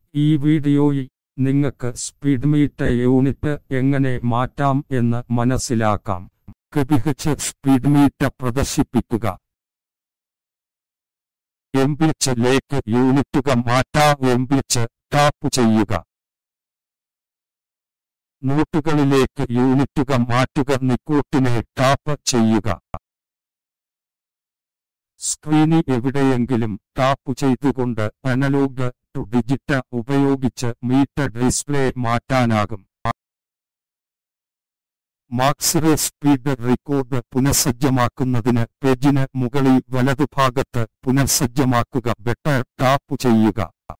ഈ വീഡിയോയിൽ നിങ്ങൾക്ക് സ്പീഡ് മീറ്റർ യൂണിറ്റ് എങ്ങനെ മാറ്റാം എന്ന് മനസ്സിലാക്കാം കപിഹച്ച് സ്പീഡ് മീറ്റർ പ്രദർശിപ്പിക്കുക എംപിച്ച് ലേക്ക് യൂണിറ്റുകൾ മാറ്റാം എംപിച്ച് ടാപ്പ് ചെയ്യുക നോട്ടുകളിലേക്ക് യൂണിറ്റുകൾ മാറ്റുക നിക്കൂട്ടിനെ ടാപ്പ് ചെയ്യുക സ്ക്രീനിൽ എവിടെയെങ്കിലും ടാപ്പ് ചെയ്തുകൊണ്ട് അനലോഗ് ടു ഡിജിറ്റൽ ഉപയോഗിച്ച് മീറ്റർ ഡിസ്പ്ലേ മാറ്റാനാകും മാക്സിറെ സ്പീഡ് റെക്കോർഡ് പുനഃസജ്ജമാക്കുന്നതിന് പേജിന് മുകളിൽ വലതുഭാഗത്ത് പുനഃസജ്ജമാക്കുക ബട്ടൺ ടാപ്പ് ചെയ്യുക